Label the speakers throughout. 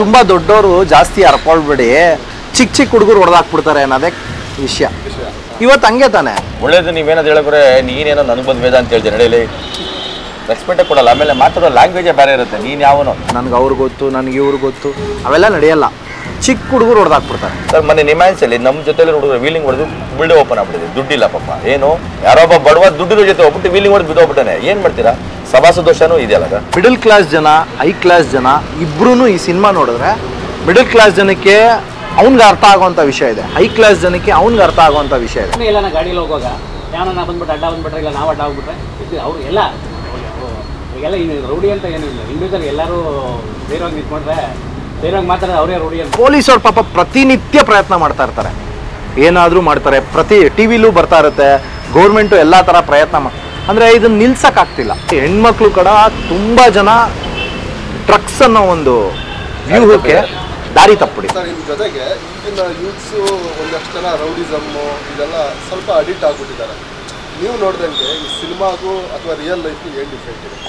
Speaker 1: ತುಂಬ ದೊಡ್ಡವರು ಜಾಸ್ತಿ ಹರ್ಕೊಳ್ಬೇಡಿ ಚಿಕ್ಕ ಚಿಕ್ಕ ಹುಡುಗರು ಹೊಡೆದಾಕ್ಬಿಡ್ತಾರೆ ಅನ್ನೋದೇ ವಿಷಯ ಇವತ್ತು ಹಂಗೆ ತಾನೆ
Speaker 2: ಒಳ್ಳೇದು ನೀವೇನಾದ್ರು ಹೇಳಿದ್ರೆ ನೀನೇನೋ ನನಗೆ ಬಂದು ವೇದ ಅಂತ ಹೇಳ್ತೀನಿ ನಡೆಯಲಿ ರೆಸ್ಪೆಕ್ಟೇ ಕೊಡಲ್ಲ ಆಮೇಲೆ ಮಾತಾಡೋ ಲ್ಯಾಂಗ್ವೇಜೇ ಬೇರೆ ಇರುತ್ತೆ ನೀನು ಯಾವನು
Speaker 1: ನನಗೆ ಅವ್ರು ಗೊತ್ತು ನನಗೆ ಇವ್ರು ಗೊತ್ತು ಅವೆಲ್ಲ ನಡೆಯಲ್ಲ ಚಿಕ್ಕ ಹುಡುಗರು ಹೊಡೆದಾಕ್ಬಿಡ್ತಾರೆ
Speaker 2: ಸರ್ ಮೊನ್ನೆ ನಿಮ್ಯಾನ್ಸಲ್ಲಿ ನಮ್ಮ ಜೊತೆಲಿ ಹುಡುಗರು ವೀಲಿಂಗ್ ಹೊಡೆದು ಬಿಲ್ಡ್ ಓಪನ್ ಆಗ್ಬಿಟ್ಟಿದೆ ದುಡ್ಡಿಲ್ಲ ಪಾಪ ಏನು ಯಾರೊಬ್ಬ ಬಡವ ದುಡ್ಡಿನ ಜೊತೆ ಹೋಗ್ಬಿಟ್ಟು ವೀಲಿಂಗ್ ಹೊಡೆದು ಬಿದ್ದೋಗ್ಬಿಟ್ಟಾನೆ ಏನು ಮಾಡ್ತೀರಾ ಸಭಾಸ ದೋಷನೂ ಇದೆಯಲ್ಲ ಸರ್
Speaker 1: ಮಿಡಲ್ ಕ್ಲಾಸ್ ಜನ ಹೈ ಕ್ಲಾಸ್ ಜನ ಇಬ್ರು ಈ ಸಿನಿಮಾ ನೋಡಿದ್ರೆ ಮಿಡಲ್ ಕ್ಲಾಸ್ ಜನಕ್ಕೆ ಅವ್ನಿಗೆ ಅರ್ಥ ಆಗುವಂಥ ವಿಷಯ ಇದೆ ಹೈ ಕ್ಲಾಸ್ ಜನಕ್ಕೆ ಅವ್ನಿಗೆ ಅರ್ಥ ಆಗುವಂಥ ವಿಷಯ ಇದೆ
Speaker 3: ಎಲ್ಲ ನಾ ಗಾಡಿಯಲ್ಲಿ ಹೋಗುವಾಗ ಯಾವನ ಬಂದ್ಬಿಟ್ಟು ಅಡ್ಡ ಬಂದ್ಬಿಟ್ರೆ ಇಲ್ಲ ನಾವು ಅಡ್ಡ ಹೋಗ್ಬಿಟ್ರೆ ಇದು ಅವ್ರು ಎಲ್ಲ ಇವಾಗೆಲ್ಲ ಇನ್ನು ರೌಡಿ ಅಂತ ಏನೂ ಇಲ್ಲ ಇಂಡಿವಿಜುವಲ್ ಎಲ್ಲರೂ ಬೇರೆಯವ್ರಿಗೆ ನಿಂತ್ಕೊಂಡ್ರೆ ಬೇರೆಯವ್ರಿಗೆ ಮಾತಾಡಿದ್ರೆ ಅವರೇ ರೌಡಿ ಅಂತ
Speaker 1: ಪೊಲೀಸವ್ರು ಪಾಪ ಪ್ರತಿನಿತ್ಯ ಪ್ರಯತ್ನ ಮಾಡ್ತಾ ಇರ್ತಾರೆ ಏನಾದರೂ ಮಾಡ್ತಾರೆ ಪ್ರತಿ ಟಿ ವಿಲೂ ಬರ್ತಾ ಇರುತ್ತೆ ಗೌರ್ಮೆಂಟು ಎಲ್ಲ ಥರ ಪ್ರಯತ್ನ ಮಾ ಅಂದರೆ ಇದನ್ನ ನಿಲ್ಸಕ್ಕಾಗ್ತಿಲ್ಲ ಹೆಣ್ಮಕ್ಳು ಕಡ ತುಂಬ ಜನ ಡ್ರಗ್ಸ್ ಅನ್ನೋ ಒಂದು ವ್ಯೂಹಕ್ಕೆ ದಾರಿ ತಪ್ಪಿಡಿ
Speaker 4: ಸರ್ ಇದ್ರ ಜೊತೆಗೆ ಈಗಿನ ಯೂತ್ಸು ಒಂದಷ್ಟು ಜನ ರೌಡಿಸಮ್ಮು ಇದೆಲ್ಲ ಸ್ವಲ್ಪ ಅಡಿಕ್ಟ್ ಆಗ್ಬಿಟ್ಟಿದ್ದಾರೆ ನೀವು ನೋಡ್ದಂಗೆ ಈ ಸಿನಿಮಾಗೂ ಅಥವಾ ರಿಯಲ್ ಲೈಫ್ಗೂ ಏನು ಡಿಫ್ರೆಂಟ್ ಇದೆ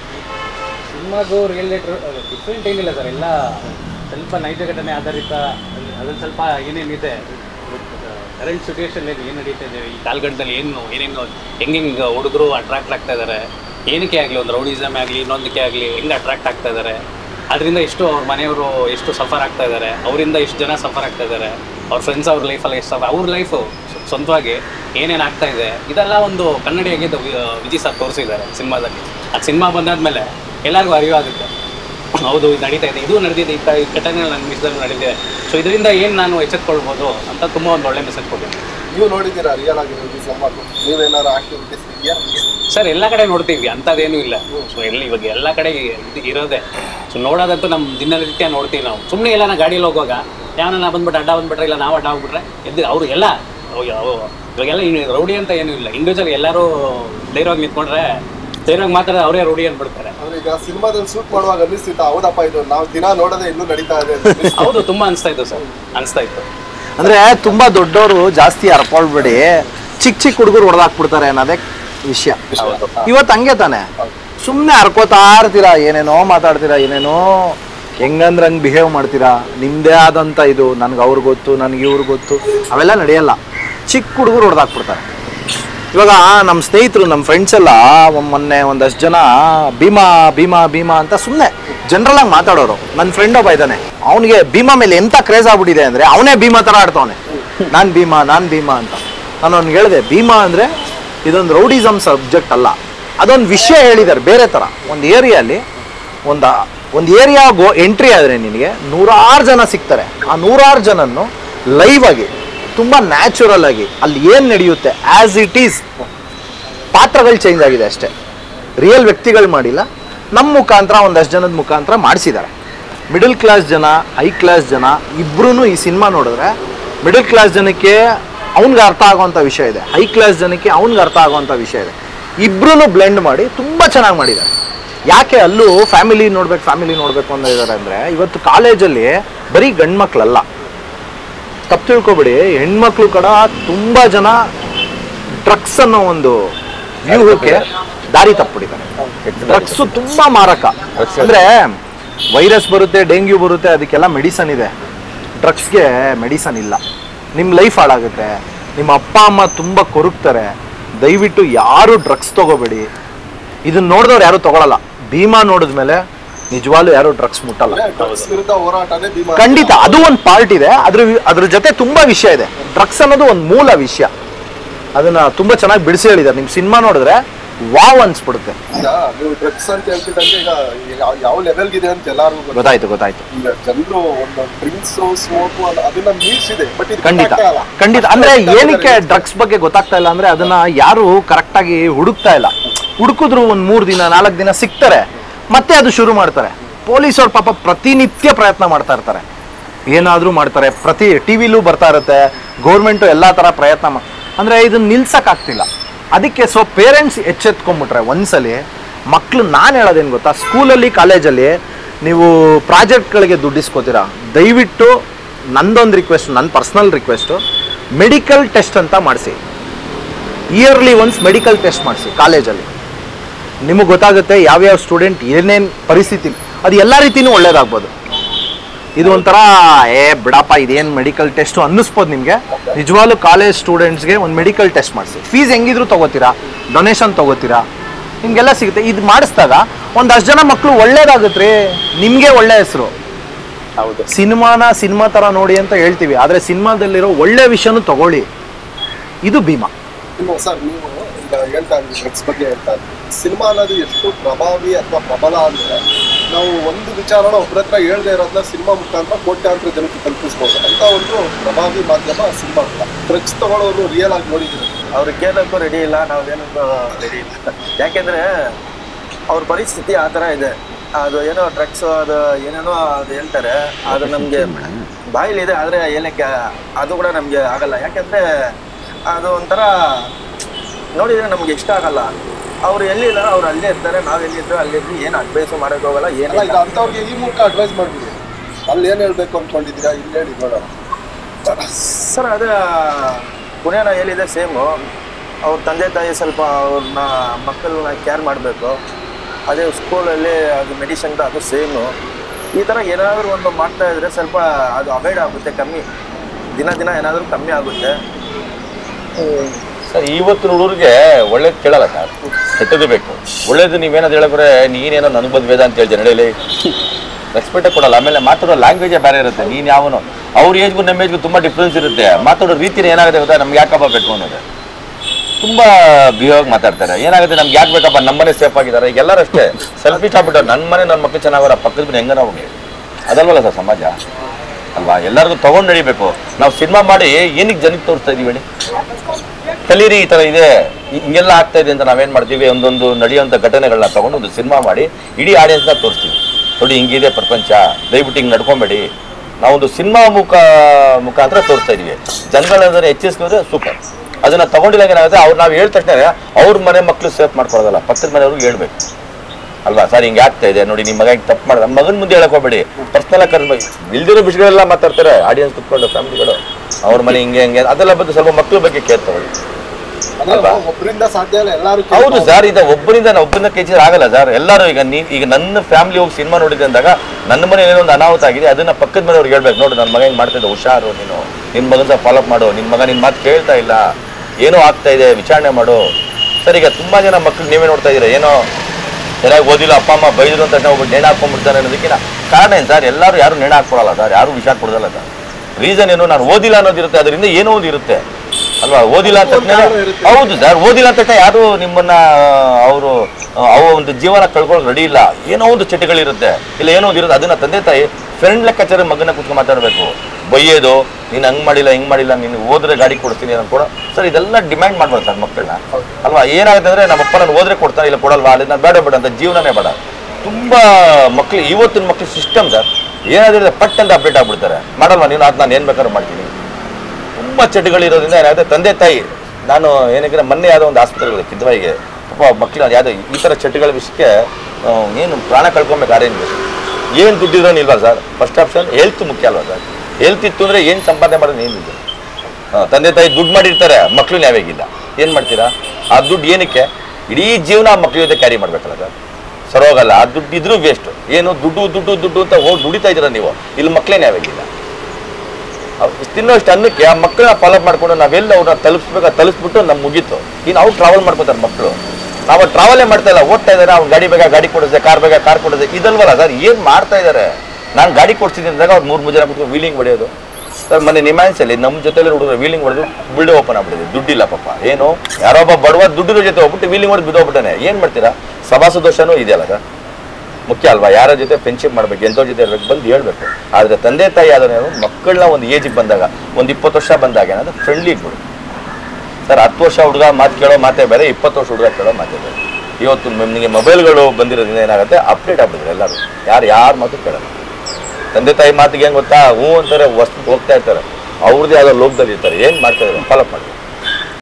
Speaker 3: ಸಿನಿಮಾಗೂ ರಿಯಲ್ ಡಿಫ್ರೆಂಟ್ ಏನಿಲ್ಲ ಸರ್ ಎಲ್ಲ ಸ್ವಲ್ಪ ನೈಜ ಘಟನೆ ಆಧಾರಿತ ಅದ್ರಲ್ಲಿ ಸ್ವಲ್ಪ ಏನೇನಿದೆ ಕರೆಂಟ್ ಸಿಚುವೇಶನ್ ಏನು ನಡೀತಾ ಇದೆ ಈ ಕಾಲ್ಗಡದಲ್ಲಿ ಏನು ಏನೇನು ಹೆಂಗೆ ಹುಡುಗರು ಅಟ್ರಾಕ್ಟ್ ಆಗ್ತಾ ಇದ್ದಾರೆ ಏನಕ್ಕೆ ಆಗಲಿ ಒಂದು ರೌಡಿಸಮ್ ಆಗಲಿ ಇನ್ನೊಂದಕ್ಕೆ ಆಗಲಿ ಹೆಂಗೆ ಅಟ್ರಾಕ್ಟ್ ಆಗ್ತಾ ಇದ್ದಾರೆ ಅದರಿಂದ ಎಷ್ಟು ಅವ್ರ ಮನೆಯವರು ಎಷ್ಟು ಸಫರ್ ಆಗ್ತಾ ಇದ್ದಾರೆ ಅವರಿಂದ ಎಷ್ಟು ಜನ ಸಫರ್ ಆಗ್ತಾ ಇದ್ದಾರೆ ಅವ್ರ ಫ್ರೆಂಡ್ಸ್ ಅವ್ರ ಲೈಫಲ್ಲಿ ಎಷ್ಟು ಸಫರ್ ಅವ್ರ ಲೈಫು ಸ್ವಂತವಾಗಿ ಏನೇನು ಆಗ್ತಾ ಇದೆ ಇದೆಲ್ಲ ಒಂದು ಕನ್ನಡಿಯಾಗಿ ದ- ವಿಜಯ್ ಸರ್ ತೋರಿಸಿದ್ದಾರೆ ಸಿನಿಮಾದಲ್ಲಿ ಆ ಸಿನಿಮಾ ಬಂದಾದ್ಮೇಲೆ ಎಲ್ಲರಿಗೂ ಅರಿವಾಗುತ್ತೆ ಹೌದು ಇದು ನಡೀತಾ ಇದೆ ಇದು ನಡೆದಿದೆ ಈ ಕ- ಈ ಘಟನೆ ನನ್ನ ಮಿಸ್ದಲ್ಲಿ ನಡೆದಿದೆ ಸೊ ಇದರಿಂದ ಏನು ನಾನು ಎಚ್ಚೆತ್ಕೊಳ್ಬೋದು ಅಂತ ತುಂಬ ಒಂದು ಒಳ್ಳೆ ಮೆಸೇಜ್ ಕೊಟ್ಟಿದ್ದೀನಿ
Speaker 4: ನೀವು ನೋಡಿದ್ದೀರಾ ರಿಯಲ್ ಆಗಿ ಸಿನಿಮಾಗೂ ನೀವೇನಾರು ಆಕ್ಟಿವಿಟೀಸ್ ಇದೆಯಾ
Speaker 3: ಸರ್ ಎಲ್ಲ ಕಡೆ ನೋಡ್ತೀವಿ ಅಂಥದ್ದೇನೂ ಇಲ್ಲ ಸೊ ಎಲ್ಲಿ ಇವಾಗ ಎಲ್ಲ ಕಡೆ ಇದು ಇರೋದೆ ಸೊ ನೋಡೋದಂತೂ ನಮ್ಮ ದಿನನಿತ್ಯ ನೋಡ್ತೀವಿ ನಾವು ಸುಮ್ಮನೆ ಎಲ್ಲ ನಾ ಗಾಡಿಯಲ್ಲಿ ಹೋಗುವಾಗ ಯಾವನ ಬಂದ್ಬಿಟ್ಟು ಅಡ್ಡ ಬಂದ್ಬಿಟ್ರೆ ಇಲ್ಲ ನಾವು ಅಡ್ಡ ಹೋಗ್ಬಿಟ್ರೆ ಎದ್ದು ಅವರು ಎಲ್ಲ ಅವ್- ಅವ್- ಇವಾಗೆಲ್ಲ ಇನ್ನು ರೌಡಿ ಅಂತ ಏನೂ ಇಲ್ಲ ಇಂಡಿವಿಜುವಲ್ ಎಲ್ಲರೂ ಧೈರ್ಯವಾಗಿ ನಿಂತ್ಕೊಂಡ್ರೆ ಧೈರ್ಯವಾಗಿ ಮಾತಾಡಿದ್ರೆ ಅವರೇ ರೌಡಿ ಅಂದ್ಬಿಡ್ತಾರೆ
Speaker 4: ಅಂದ್ರೆ ಈಗ ಸಿನಿಮಾದಲ್ಲಿ ಶೂಟ್ ಮಾಡುವಾಗ ಅನ್ನಿಸ್ತಿತ್ತು ಹೌದಪ್ಪ ಇದು ನಾವು ದಿನ ನೋಡೋದೇ ಇನ್ನೂ ನಡೀತಾ ಇದೆ ಅಂತ ಅನ್ನಿಸ್ತು.
Speaker 3: ಹೌದು ತುಂಬ ಅನಿಸ್ತಾ ಇತ್ತು ಸರ್ ಅನಿಸ್ತಾ ಇತ್ತು
Speaker 1: ಅಂದರೆ ತುಂಬ ದೊಡ್ಡವರು ಜಾಸ್ತಿ ಹರ್ಕೊಳ್ಬೇಡಿ ಚಿಕ್ಕ ಚಿಕ್ಕ ಹುಡುಗರು ಹೊಡೆದಾಕ್ಬಿಡ್ತಾರೆ ಅನ್ನೋದೇ ವಿಷಯ ಇವತ್ತು ಹಂಗೆ ತಾನೆ ಸುಮ್ಮನೆ ಹರ್ಕೋತಾ ಇರ್ತೀರಾ ಏನೇನೋ ಮಾತಾಡ್ತೀರಾ ಏನೇನೋ ಹೆಂಗಂದ್ರೆ ಹಂಗೆ ಬಿಹೇವ್ ಮಾಡ್ತೀರಾ ನಿಮ್ಮದೇ ಆದಂಥ ಇದು ನನಗೆ ಅವ್ರು ಗೊತ್ತು ನನಗೆ ಇವ್ರು ಗೊತ್ತು ಅವೆಲ್ಲ ನಡೆಯಲ್ಲ ಚಿಕ್ಕ ಹುಡುಗರು ಹೊಡೆದಾಕ್ಬಿಡ್ತಾರೆ ಇವಾಗ ನಮ್ಮ ಸ್ನೇಹಿತರು ನಮ್ಮ ಫ್ರೆಂಡ್ಸ್ ಎಲ್ಲ ಒಂದ್ ಮೊನ್ನೆ ಒಂದಷ್ಟು ಜನ ಭೀಮಾ ಭೀಮಾ ಭೀಮಾ ಅಂತ ಸುಮ್ಮನೆ ಜನರಲ್ ಆಗಿ ಮಾತಾಡೋರು ನನ್ನ ಫ್ರೆಂಡ್ ಒಬ್ಬ ಇದ್ದಾನೆ ಅವನಿಗೆ ಭೀಮಾ ಮೇಲೆ ಎಂತ ಕ್ರೇಜ್ ಆಗ್ಬಿಟ್ಟಿದೆ ಅಂದರೆ ಅವನೇ ಭೀಮಾ ಥರ ಆಡ್ತಾವನೆ ನಾನು ಭೀಮಾ ನಾನು ಭೀಮಾ ಅಂತ ನಾನು ಅವ್ನಿಗೆ ಹೇಳಿದೆ ಭೀಮಾ ಅಂದರೆ ಇದೊಂದು ರೌಡಿಸಮ್ ಸಬ್ಜೆಕ್ಟ್ ಅಲ್ಲ ಅದೊಂದು ವಿಷಯ ಹೇಳಿದ್ದಾರೆ ಬೇರೆ ಥರ ಒಂದು ಏರಿಯಲ್ಲಿ ಒಂದು ಒಂದು ಏರಿಯಾ ಗೋ ಎಂಟ್ರಿ ಆದರೆ ನಿನಗೆ ನೂರಾರು ಜನ ಸಿಗ್ತಾರೆ ಆ ನೂರಾರು ಜನನ್ನು ಲೈವ್ ಆಗಿ ತುಂಬ ನ್ಯಾಚುರಲ್ ಆಗಿ ಅಲ್ಲಿ ಏನು ನಡೆಯುತ್ತೆ ಆ್ಯಸ್ ಇಟ್ ಈಸ್ ಪಾತ್ರಗಳು ಚೇಂಜ್ ಆಗಿದೆ ಅಷ್ಟೇ ರಿಯಲ್ ವ್ಯಕ್ತಿಗಳು ಮಾಡಿಲ್ಲ ನಮ್ಮ ಮುಖಾಂತರ ಒಂದಷ್ಟು ಜನದ ಮುಖಾಂತರ ಮಾಡಿಸಿದ್ದಾರೆ ಮಿಡಲ್ ಕ್ಲಾಸ್ ಜನ ಹೈ ಕ್ಲಾಸ್ ಜನ ಇಬ್ರು ಈ ಸಿನಿಮಾ ನೋಡಿದ್ರೆ ಮಿಡಲ್ ಕ್ಲಾಸ್ ಜನಕ್ಕೆ ಅವ್ನಿಗೆ ಅರ್ಥ ಆಗುವಂಥ ವಿಷಯ ಇದೆ ಹೈ ಕ್ಲಾಸ್ ಜನಕ್ಕೆ ಅವ್ನಿಗೆ ಅರ್ಥ ಆಗುವಂಥ ವಿಷಯ ಇದೆ ಇಬ್ರು ಬ್ಲೆಂಡ್ ಮಾಡಿ ತುಂಬ ಚೆನ್ನಾಗಿ ಮಾಡಿದ್ದಾರೆ ಯಾಕೆ ಅಲ್ಲೂ ಫ್ಯಾಮಿಲಿ ನೋಡ್ಬೇಕು ಫ್ಯಾಮಿಲಿ ನೋಡಬೇಕು ಅಂತ ಇದ್ದಾರೆ ಅಂದರೆ ಇವತ್ತು ಕಾಲೇಜಲ್ಲಿ ಬರೀ ಗಂಡು ಮಕ್ಕಳಲ್ಲ ತಪ್ಪು ತಿಳ್ಕೊಬೇಡಿ ಹೆಣ್ಮಕ್ಳು ಕಡ ತುಂಬ ಜನ ಡ್ರಗ್ಸ್ ಅನ್ನೋ ಒಂದು ವ್ಯೂಹಕ್ಕೆ ದಾರಿ ತಪ್ಪಿಬಿಟ್ಟಿದ್ದಾರೆ ಡ್ರಗ್ಸು ತುಂಬ ಮಾರಕ ಅಂದರೆ ವೈರಸ್ ಬರುತ್ತೆ ಡೆಂಗ್ಯೂ ಬರುತ್ತೆ ಅದಕ್ಕೆಲ್ಲ ಮೆಡಿಸನ್ ಇದೆ ಡ್ರಗ್ಸ್ಗೆ ಮೆಡಿಸನ್ ಇಲ್ಲ ನಿಮ್ಮ ಲೈಫ್ ಹಾಳಾಗುತ್ತೆ ನಿಮ್ಮ ಅಪ್ಪ ಅಮ್ಮ ತುಂಬ ಕೊರುಕ್ತಾರೆ ದಯವಿಟ್ಟು ಯಾರು ಡ್ರಗ್ಸ್ ತಗೋಬೇಡಿ ಇದನ್ನ ನೋಡಿದವ್ರು ಯಾರು ತಗೊಳಲ್ಲ ಭೀಮಾ ನೋಡಿದ್ಮೇಲೆ ನಿಜವಾಗ್ಲೂ ಯಾರು ಡ್ರಗ್ಸ್ ಮುಟ್ಟಲ್ಲ
Speaker 4: ಡ್ರಗ್ಸ್ ವಿರುದ್ಧ ಹೋರಾಟನೇ ಭೀಮಾ
Speaker 1: ಖಂಡಿತ ಅದು ಒಂದು ಪಾರ್ಟ್ ಇದೆ ಅದ್ರ ವಿ- ಅದ್ರ ಜೊತೆ ತುಂಬಾ ವಿಷಯ ಇದೆ ಡ್ರಗ್ಸ್ ಅನ್ನೋದು ಒಂದು ಮೂಲ ವಿಷಯ ಅದನ್ನ ತುಂಬಾ ಚೆನ್ನಾಗಿ ಬಿಡಿಸಿ ಹೇಳಿದ್ದಾರೆ ನಿಮ್ ಸಿನಿಮಾ ನೋಡಿದ್ರೆ ವಾವ್ ಅನ್ಸ್ಬಿಡುತ್ತೆ
Speaker 4: ಈಗ ನೀವು ಡ್ರಗ್ಸ್ ಅಂತ ಹೇಳ್ತಿದ್ದಂಗೆ ಈಗ ಯಾವ- ಯಾವ ಲೆವೆಲ್ಗಿದೆ ಅಂತ ಎಲ್ಲರಿಗೂ ಗೊತ್ತು
Speaker 1: ಗೊತ್ತಾಯ್ತು ಗೊತ್ತಾಯ್ತು
Speaker 4: ಈಗ ಜನರು ಒಂದು ಡ್ರಿಂಕ್ಸ್ ಸ್ಮೋಕು ಅದನ್ನ ಮೀರ್ಸಿದೆ ಬಟ್ ಇದು
Speaker 1: ಖಂಡಿತ
Speaker 4: ಗೊತ್ತಾಗ್ತಾ ಇಲ್ಲ.
Speaker 1: ಖಂಡಿತ ಅಂದ್ರೆ ಏನಕ್ಕೆ ಡ್ರಗ್ಸ್ ಬಗ್ಗೆ ಗೊತ್ತಾಗ್ತಾ ಇಲ್ಲ ಅಂದ್ರೆ ಅದನ್ನ ಯಾರು ಕರೆಕ್ಟಾಗಿ ಹುಡುಕ್ತಾ ಇಲ್ಲ ಹುಡುಕಿದ್ರು ಒಂದ್ ಮೂರ್ ದಿನ ನಾಲ್ಕು ದಿನ ಸಿಗ್ತಾರೆ ಮತ್ತೆ ಅದು ಶುರು ಮಾಡ್ತಾರೆ ಪೊಲೀಸವ್ರು ಪಾಪ ಪ್ರತಿನಿತ್ಯ ಪ್ರಯತ್ನ ಮಾಡ್ತಾ ಇರ್ತಾರೆ ಏನಾದರೂ ಮಾಡ್ತಾರೆ ಪ್ರತಿ ಟಿ ವಿಲೂ ಬರ್ತಾ ಇರುತ್ತೆ ಗೌರ್ಮೆಂಟು ಎಲ್ಲ ಥರ ಪ್ರಯತ್ನ ಮಾ ಅಂದರೆ ಇದನ್ನ ನಿಲ್ಸಕ್ಕಾಗ್ತಿಲ್ಲ ಅದಕ್ಕೆ ಸೊ ಪೇರೆಂಟ್ಸ್ ಎಚ್ಚೆತ್ಕೊಂಡ್ಬಿಟ್ರೆ ಒಂದ್ಸಲಿ ಮಕ್ಕಳು ನಾನು ಹೇಳೋದೇನು ಗೊತ್ತಾ ಸ್ಕೂಲಲ್ಲಿ ಕಾಲೇಜಲ್ಲಿ ನೀವು ಪ್ರಾಜೆಕ್ಟ್ಗಳಿಗೆ ದುಡ್ಡಿಸ್ಕೋತೀರಾ ದಯವಿಟ್ಟು ನಂದೊಂದು ರಿಕ್ವೆಸ್ಟ್ ನನ್ನ ಪರ್ಸ್ನಲ್ ರಿಕ್ವೆಸ್ಟು ಮೆಡಿಕಲ್ ಟೆಸ್ಟ್ ಅಂತ ಮಾಡಿಸಿ ಇಯರ್ಲಿ ಒನ್ಸ್ ಮೆಡಿಕಲ್ ಟೆಸ್ಟ್ ಮಾಡಿಸಿ ಕಾಲೇಜಲ್ಲಿ ನಿಮಗೆ ಗೊತ್ತಾಗುತ್ತೆ ಯಾವ್ಯಾವ ಸ್ಟೂಡೆಂಟ್ ಏನೇನು ಪರಿಸ್ಥಿತಿ ಅದು ಎಲ್ಲ ರೀತಿಯೂ ಒಳ್ಳೇದಾಗ್ಬೋದು ಇದು ಒಂಥರ ಏ ಬಿಡಪ್ಪ ಇದೇನ್ ಮೆಡಿಕಲ್ ಟೆಸ್ಟ್ ಅನ್ನಿಸ್ಬೋದು ನಿಮ್ಗೆ ನಿಜವಾಗ್ಲೂ ಕಾಲೇಜ್ ಸ್ಟೂಡೆಂಟ್ಸ್ಗೆ ಒಂದು ಮೆಡಿಕಲ್ ಟೆಸ್ಟ್ ಮಾಡಿಸಿ ಫೀಸ್ ಹೆಂಗಿದ್ರು ತಗೋತೀರಾ ಡೊನೇಷನ್ ತಗೋತೀರಾ ನಿಮ್ಗೆಲ್ಲ ಸಿಗುತ್ತೆ ಇದು ಮಾಡಿಸಿದಾಗ ಒಂದಷ್ಟು ಜನ ಮಕ್ಕಳು ಒಳ್ಳೇದಾಗುತ್ತೆ ರೀ ನಿಮ್ಗೆ ಒಳ್ಳೆ ಹೆಸರು
Speaker 5: ಹೌದು
Speaker 1: ಸಿನಿಮಾನ ಸಿನಿಮಾ ತರ ನೋಡಿ ಅಂತ ಹೇಳ್ತೀವಿ ಆದ್ರೆ ಸಿನಿಮಾದಲ್ಲಿರೋ ಒಳ್ಳೆ ವಿಷಯನೂ ತಗೊಳ್ಳಿ ಇದು ಭೀಮಾ
Speaker 4: ಇನ್ನು ಸರ್ ನೀವು ಈಗ ಹೇಳ್ತಾ ಇದ್ರಿ ಡ್ರಗ್ಸ್ ಬಗ್ಗೆ ಹೇಳ್ತಾ ಇದ್ರಿ ಸಿನಿಮಾ ಅನ್ನೋದು ಎಷ್ಟು ಪ್ರಭಾವಿ ಅಥವಾ ಪ್ರಬಲ ಅಂದ್ರೆ ನಾವು ಒಂದು ವಿಚಾರನ ಒಬ್ಬರ ಹತ್ರ ಹೇಳ್ದೆ ಇರೋದನ್ನ ಸಿನಿಮಾ ಮುಖಾಂತರ ಕೋಟ್ಯಾಂತರ ಜನಕ್ಕೆ ತಲುಪಿಸ್ಬೋದು ಅಂತ ಒಂದು ಪ್ರಭಾವಿ ಮಾಧ್ಯಮ ಸಿನಿಮಾ ಕೂಡ ಡ್ರಗ್ಸ್ ತಗೊಳ್ಳೋರು ರಿಯಲ್ ಆಗಿ ನೋಡಿದ್ದೀವಿ
Speaker 5: ಅವ್ರು ಕೇಳೋಕ್ಕೂ ರೆಡಿ ಇಲ್ಲ ನಾವೇನಕ್ಕೂ ರೆಡಿ ಇಲ್ಲ ಯಾಕೆಂದ್ರೆ ಅವ್ರ ಪರಿಸ್ಥಿತಿ ಆ ಥರ ಇದೆ ಅದು ಏನೋ ಡ್ರಗ್ಸ್ ಅದು ಏನೇನೋ ಅದು ಹೇಳ್ತಾರೆ ಅದು ನಮಗೆ ಬಾಯಿಲಿದೆ ಆದರೆ ಏನಕ್ಕೆ ಅದು ಕೂಡ ನಮಗೆ ಆಗಲ್ಲ ಯಾಕೆಂದ್ರೆ ಅದು ಒಂಥರ ನೋಡಿದ್ರೆ ನಮ್ಗೆ ಇಷ್ಟ ಆಗಲ್ಲ ಅವ್ರು ಎಲ್ಲಿಲ್ಲ ಅವ್ರು ಅಲ್ಲೇ ಇರ್ತಾರೆ ನಾವು ಎಲ್ಲಿದ್ರು ಅಲ್ಲಿದ್ವಿ ಏನು ಅಡ್ವೈಸ್ ಮಾಡೋಕೆ ಹೋಗಲ್ಲ
Speaker 4: ಅಲ್ಲ
Speaker 5: ಏನಿಲ್ಲ
Speaker 4: ಈಗ ಅಂಥವ್ರಿಗೆ ಈ ಮೂಲಕ ಅಡ್ವೈಸ್ ಮಾಡ್ಬಿಡಿ ಅಲ್ಲಿ ಏನು ಹೇಳ್ಬೇಕು ಅನ್ಕೊಂಡಿದ್ದೀರಾ ಇಲ್ಲಿ ಹೇಳಿ ನೋಡೋಣ
Speaker 5: ಸರ್ ಅದೇ ಪುಣ್ಯನ ಹೇಳಿದೆ ಸೇಮು ಅವ್ರ ತಂದೆ ತಾಯಿ ಸ್ವಲ್ಪ ಅವ್ರನ್ನ ಮಕ್ಕಳನ್ನ ಕೇರ್ ಮಾಡಬೇಕು ಅದೇ ಸ್ಕೂಲಲ್ಲಿ ಅದು ಮೆಡಿಷನ್ ಅದು ಸೇಮು ಈ ಥರ ಏನಾದರೂ ಒಂದು ಮಾಡ್ತಾ ಇದ್ರೆ ಸ್ವಲ್ಪ ಅದು ಅವಾಯ್ಡ್ ಆಗುತ್ತೆ ಕಮ್ಮಿ ದಿನ ದಿನ ಏನಾದರೂ ಕಮ್ಮಿ ಆಗುತ್ತೆ
Speaker 2: ಸರ್ ಇವತ್ತಿನ ಹುಡುಗರಿಗೆ ಒಳ್ಳೇದು ಕೇಳಲ್ಲ ಸರ್ ಕೆಟ್ಟದ್ದು ಬೇಕು ಒಳ್ಳೇದು ನೀವೇನಾದ್ರು ಹೇಳಿದ್ರೆ ನೀನೇನೋ ನನಗೆ ಬಂದು ವೇದ ಅಂತ ಹೇಳ್ತೀನಿ ನಡೆಯಲಿ ರೆಸ್ಪೆಕ್ಟೇ ಕೊಡಲ್ಲ ಆಮೇಲೆ ಮಾತಾಡೋ ಲ್ಯಾಂಗ್ವೇಜೇ ಬೇರೆ ಇರುತ್ತೆ ನೀನು ಯಾವನು ಅವ್ರ ಏಜ್ಗೂ ನಮ್ಮ ಏಜ್ಗೂ ತುಂಬ ಡಿಫ್ರೆನ್ಸ್ ಇರುತ್ತೆ ಮಾತಾಡೋ ರೀತಿನೇ ಏನಾಗುತ್ತೆ ಗೊತ್ತಾ ನಮ್ಗೆ ಯಾಕಪ್ಪ ಬೇಕು ಅನ್ನೋದು ತುಂಬ ಬಿಹೇವ್ ಮಾತಾಡ್ತಾರೆ ಏನಾಗುತ್ತೆ ನಮ್ಗೆ ಯಾಕೆ ಬೇಕಪ್ಪ ನಮ್ಮನೆ ಸೇಫ್ ಆಗಿದ್ದಾರೆ ಈಗ ಎಲ್ಲರೂ ಅಷ್ಟೇ ಸೆಲ್ಫಿಶ್ ಆಗ್ಬಿಟ್ಟಾರೆ ನನ್ನ ಮನೆ ನನ್ನ ಮಕ್ಕಳು ಚೆನ್ನಾಗವ್ರ ಪಕ್ಕದ ಮನೆ ಹೆಂಗನ ಹೋಗಿ ಅದಲ್ವಲ್ಲ ಸರ್ ಸಮಾಜ ಅಲ್ವಾ ಎಲ್ಲರಿಗೂ ತಗೊಂಡು ನಡಿಬೇಕು ನಾವು ಸಿನಿಮಾ ಮಾಡಿ ಏನಕ್ಕೆ ಜನಕ್ಕೆ ತೋರಿಸ್ತಾ ಇದೀವಿ ಹೇಳಿ ಕಲೀರಿ ಈ ಥರ ಇದೆ ಹಿ- ಹಿಂಗೆಲ್ಲ ಆಗ್ತಾ ಇದೆ ಅಂತ ನಾವೇನು ಮಾಡ್ತೀವಿ ಒಂದೊಂದು ನಡೆಯುವಂಥ ಘಟನೆಗಳನ್ನ ತಗೊಂಡು ಒಂದು ಸಿನಿಮಾ ಮಾಡಿ ಇಡೀ ಆಡಿಯನ್ಸ್ನ ತೋರಿಸ್ತೀವಿ ನೋಡಿ ಹಿಂಗಿದೆ ಪ್ರಪಂಚ ದಯವಿಟ್ಟು ಹಿಂಗೆ ನಡ್ಕೊಂಬೇಡಿ ನಾವೊಂದು ಸಿನಿಮಾ ಮುಖ ಮುಖಾಂತರ ತೋರಿಸ್ತಾ ಇದೀವಿ ಜನಗಳನ್ನ ಹೆಚ್ಚಿಸ್ಕೊಂಡ್ರೆ ಸೂಪರ್ ಅದನ್ನ ತಗೊಂಡಿಲ್ಲ ಏನಾಗುತ್ತೆ ಅವ್ರು ನಾವು ಹೇಳಿದ ತಕ್ಷಣ ಅವ್ರ ಮನೆ ಮಕ್ಕಳು ಸೇಫ್ ಮಾಡ್ಕೊಳ್ಳೋದಲ್ಲ ಪಕ್ಕದ ಮನೆಯವ್ರಿಗೆ ಹೇಳ್ಬೇಕು ಅಲ್ವಾ ಸರ್ ಹಿಂಗೆ ಆಗ್ತಾ ಇದೆ ನೋಡಿ ನಿಮ್ಮ ಮಗ ಹಿಂಗೆ ತಪ್ಪು ಮಾಡಿದ ಮಗನ ಮುಂದೆ ಹೇಳಕ್ ಹೋಗ್ಬೇಡಿ ಪರ್ಸ್ನಲ್ ಆಗಿ ಕರ್ಮ ಇಲ್ದಿರೋ ವಿಷಯಗಳೆಲ್ಲ ಮಾತಾಡ್ತಾರೆ ಆಡಿಯನ್ಸ್ ಕುತ್ಕೊಂಡು ಫ್ಯಾಮಿಲಿಗಳು ಅವ್ರ ಮನೆ ಹಿಂಗೆ ಹಿಂಗೆ ಅದೆಲ್ಲ ಬಂದು ಸ್ವಲ್ಪ ಮಕ್ಳ ಬಗ್ಗೆ ಕೇರ್ ತಗೊಳ್ಳಿ
Speaker 4: ಅಂದ್ರೆ
Speaker 2: ಅಲ್ವಾ?
Speaker 4: ಒಬ್ಬರಿಂದ ಸಾಧ್ಯ ಇಲ್ಲ ಎಲ್ಲರೂ
Speaker 2: ಹೌದು ಸರ್ ಇದು ಒಬ್ಬರಿಂದ ನಾ ಒಬ್ಬನ ಕೆಜಿ ಆಗಲ್ಲ ಸರ್ ಎಲ್ಲರೂ ಈಗ ನೀ ಈಗ ನನ್ನ ಫ್ಯಾಮಿಲಿ ಹೋಗಿ ಸಿನಿಮಾ ನೋಡಿದೆ ಅಂದಾಗ ನನ್ನ ಮನೆ ಏನೋ ಒಂದು ಅನಾಹುತ ಆಗಿದೆ ಅದನ್ನ ಪಕ್ಕದ ಮನೆಯವ್ರಿಗೆ ಹೇಳ್ಬೇಕು ನೋಡು ನನ್ನ ಮಗ ಹಿಂಗೆ ಮಾಡ್ತಿದ್ದ ಹುಷಾರು ನೀನು ನಿನ್ನ ಮಗನ ಫಾಲೋ ಮಾಡು ನಿನ್ನ ಮಗ ನಿನ್ನ ಮಾತು ಕೇಳ್ತಾ ಇಲ್ಲ ಏನೋ ಆಗ್ತಾ ಇದೆ ವಿಚಾರಣೆ ಮಾಡು ಸರ್ ಈಗ ತುಂಬಾ ಜನ ಮಕ್ಳು ನೀವೇ ನೋಡ್ತಾ ಇದ್ದೀರಾ ಏನೋ ಸರಿಯಾಗಿ ಓದಿಲ್ಲ ಅಪ್ಪ ಅಮ್ಮ ಬೈದ್ರು ಅಂತ ತಕ್ಷಣ ಒಬ್ಬ ನೇಣ ಹಾಕೊಂಡ್ಬಿಡ್ತಾರೆ ಅನ್ನೋದಕ್ಕಿಂತ ಕಾರಣ ಏನು ಸರ್ ಎಲ್ಲರೂ ಯಾರು ನೇಣ ಹಾಕ್ಕೊಳಲ್ಲ ಸರ್ ಯಾರು ವಿಷ ಕೊಡೋದಲ್ಲ ಸರ್ ರೀಸನ್ ಏನು ನಾನು ಓದಿಲ್ಲ ಅನ್ನೋದಿರುತ್ತೆ ಅದರಿಂದ ಏನೋ ಒಂದು ಇರುತ್ತೆ ಅಲ್ವಾ ಓದಿಲ್ಲ ಅಂತ ತಕ್ಷಣ ಹೌದು ಸರ್ ಓದಿಲ್ಲ ಅಂತ ತಕ್ಷಣ ಯಾರು ನಿಮ್ಮನ್ನ ಅವರು ಅವ ಒಂದು ಜೀವನ ಕಳ್ಕೊಳ್ಳೋಕೆ ರೆಡಿ ಇಲ್ಲ ಏನೋ ಒಂದು ಚಟಗಳಿರುತ್ತೆ ಇಲ್ಲ ಏನೋ ಒಂದು ಇರುತ್ತೆ ಅದನ್ನ ತಂದೆ ತಾಯಿ ಫ್ರೆಂಡ್ ಲೆಕ್ಕಾಚಾರ ಮಗನ ಕುತ್ಕೊಂಡು ಮಾತಾಡಬೇಕು ಬೈಯೋದು ನೀನು ಹಂಗ್ ಮಾಡಿಲ್ಲ ಹಿಂಗ್ ಮಾಡಿಲ್ಲ ನೀನು ಓದ್ರೆ ಗಾಡಿ ಕೊಡ್ತೀನಿ ಅಂತ ಕೂಡ ಸರ್ ಇದೆಲ್ಲ ಡಿಮ್ಯಾಂಡ್ ಮಾಡ್ಬಾರ್ದು ಸರ್ ಮಕ್ಕಳನ್ನ ಅಲ್ವಾ ಏನಾಗುತ್ತೆ ಅಂದ್ರೆ ನಮ್ಮ ಅಪ್ಪ ನಾನು ಓದ್ರೆ ಕೊಡ್ತಾನೆ ಇಲ್ಲ ಕೊಡಲ್ವಾ ಅಲ್ಲಿ ನಾನು ಬೇಡ ಬೇಡ ಅಂತ ಜೀವನನೇ ಬೇಡ ತುಂಬಾ ಮಕ್ಳು ಇವತ್ತಿನ ಮಕ್ಳು ಸಿಸ್ಟಮ್ ಸರ್ ಏನಾದ್ರೆ ಪಟ್ ಅಂತ ಅಪ್ಡೇಟ್ ಆಗ್ಬಿಡ್ತಾರೆ ಮಾಡಲ್ವಾ ನೀನು ಅದು ನಾನು ಏನ್ ಬೇಕಾದ್ರೂ ಮಾಡ್ತೀನಿ ತುಂಬ ಚಟಗಳಿರೋದ್ರಿಂದ ಏನಾಗುತ್ತೆ ತಂದೆ ತಾಯಿ ನಾನು ಏನಕ್ಕೆ ಮೊನ್ನೆ ಯಾವುದೋ ಒಂದು ಆಸ್ಪತ್ರೆಗೆ ಕಿದ್ವಾಯಿಗೆ ಪಾಪ ಮಕ್ಕಳು ಯಾವುದೋ ಈ ಥರ ಚಟಗಳ ವಿಷಯಕ್ಕೆ ಆ, ಏನು ಪ್ರಾಣ ಕಳ್ಕೊಬೇಕು ಆರೇನು ಏನು ದುಡ್ಡಿರೋ ಇಲ್ವಾ ಸರ್ ಫಸ್ಟ್ ಆಪ್ಷನ್ ಹೆಲ್ತ್ ಮುಖ್ಯ ಅಲ್ವಾ ಸರ್ ಹೆಲ್ತ್ ಇತ್ತು ಅಂದರೆ ಏನು ಸಂಪಾದನೆ ಮಾಡೋದು ಏನಿದೆ ಆ, ತಂದೆ ತಾಯಿ ದುಡ್ಡು ಮಾಡಿರ್ತಾರೆ ಮಕ್ಕಳು ನ್ಯಾವೇಗಿಲ್ಲ ಏನು ಮಾಡ್ತೀರಾ ಆ ದುಡ್ಡು ಏನಕ್ಕೆ ಇಡೀ ಜೀವನ ಆ ಮಕ್ಕಳ ಜೊತೆ ಕ್ಯಾರಿ ಮಾಡ್ಬೇಕಲ್ಲ ಸರ್ ಸರೋಗಲ್ಲ ಆ ದುಡ್ಡು ಇದ್ರೂ ವೇಸ್ಟ್ ಏನು ದುಡ್ಡು ದುಡ್ಡು ದುಡ್ಡು ಅಂತ ಹೋಗಿ ದುಡಿತಾ ಇದ್ದೀರಾ ನೀವು ಇಲ್ಲಿ ಮಕ್ಕಳೇ ನ್ಯಾವೇಗಿಲ್ಲ ತಿನ್ನೋಷ್ಟು ಅನ್ನಕ್ಕೆ ಆ ಮಕ್ಕಳನ್ನ ಫಾಲೋ ಮಾಡ್ಕೊಂಡು ನಾವೆಲ್ಲ ಅವ್ರನ್ನ ತಲುಪಿಸ್ಬೇಕು ತಲುಪಿಸ್ಬಿಟ್ಟು ನಮ್ಗೆ ಮುಗೀತು ಇನ್ನು ಅವ್ರು ಟ್ರಾವೆಲ್ ಮಾಡ್ಕೋತಾರೆ ಮಕ್ಕಳು ನಾವು ಟ್ರಾವೆಲೇ ಮಾಡ್ತಾ ಇಲ್ಲ ಓದ್ತಾ ಇದ್ದಾರೆ ಅವ್ನು ಗಾಡಿ ಬೇಗ ಗಾಡಿ ಕೊಡಿದೆ ಕಾರ್ ಬೇಗ ಕಾರ್ ಕೊಡಿದೆ ಇದಲ್ವಲ್ಲ ಸರ್ ಏನು ಮಾಡ್ತಾ ಇದ್ದಾರೆ ನಾನು ಗಾಡಿ ಕೊಡ್ಸಿದ್ದೀನಿ ಅಂದಾಗ ಅವ್ರು ಮೂರು ಮೂರು ಜನ ಕೂತ್ಕೊಂಡು ವೀಲಿಂಗ್ ಹೊಡೆಯೋದು ಸರ್ ಮೊನ್ನೆ ನಿಮ್ಯಾನ್ಸಲ್ಲಿ ನಮ್ಮ ಜೊತೆಲಿ ಹುಡುಗರು ವೀಲಿಂಗ್ ಹೊಡೆದು ಬಿಲ್ಡ್ ಓಪನ್ ಆಗ್ಬಿಟ್ಟಿದೆ ದುಡ್ಡಿಲ್ಲ ಪಾಪ ಏನು ಯಾರೋ ಒಬ್ಬ ಬಡವ ದುಡ್ಡಿನ ಜೊತೆ ಹೋಗ್ಬಿಟ್ಟು ವೀಲಿಂಗ್ ಹೊಡೆದು ಬಿದ್ದೋಗ್ಬಿಟ್ಟಾನೆ ಏನು ಮಾಡ್ತೀರಾ ಸಭಾಸ ದೋಷನೂ ಇದೆಯಲ್ಲ ಸರ್ ಮುಖ್ಯ ಅಲ್ವಾ ಯಾರ ಜೊತೆ ಫ್ರೆಂಡ್ಶಿಪ್ ಮಾಡ್ಬೇಕು ಎಂಥವ್ರ ಜೊತೆ ಇರ್ಬೇಕು ಬಂದು ಹೇಳ್ಬೇಕು ಆದರೆ ತಂದೆ ತಾಯಿ ಆದವರು ಮಕ್ಕಳನ್ನ ಒಂದು ಏಜಿಗೆ ಬಂದಾಗ ಒಂದು ಇಪ್ಪತ್ತು ವರ್ಷ ಬಂದಾಗ ಏನಾದ್ರು ಫ್ರೆಂಡ್ಲಿ ಇಟ್ಬಿಡು ಸರ್ ಹತ್ತು ವರ್ಷ ಹುಡುಗ ಮಾತು ಕೇಳೋ ಮಾತೇ ಬೇರೆ ಇಪ್ಪತ್ತು ವರ್ಷ ಹುಡುಗ ಕೇಳೋ ಮಾತೇ ಬೇರೆ ಇವತ್ತು ನಿಮಗೆ ಮೊಬೈಲ್ಗಳು ಬಂದಿರೋದ್ರಿಂದ ಏನಾಗುತ್ತೆ ಅಪ್ಡೇಟ್ ಆಗ್ಬಿಟ್ಟಿದೆ ಎಲ್ಲರೂ ಯಾರು ಯಾರ ಮಾತು ಕೇಳಲ್ಲ ತಂದೆ ತಾಯಿ ಮಾತಿಗೆ ಹೆಂಗೆ ಗೊತ್ತಾ ಹ್ಞೂ ಅಂತಾರೆ ವಸ್ತು ಹೋಗ್ತಾ ಇರ್ತಾರೆ ಅವ್ರದ್ದೇ ಯಾವುದೋ ಲೋಕದಲ್ಲಿ ಇರ್ತಾರೆ ಏನು ಮಾಡ್ತಾ ಇದ್ದಾರೆ ಫಾಲೋ ಮಾಡಿ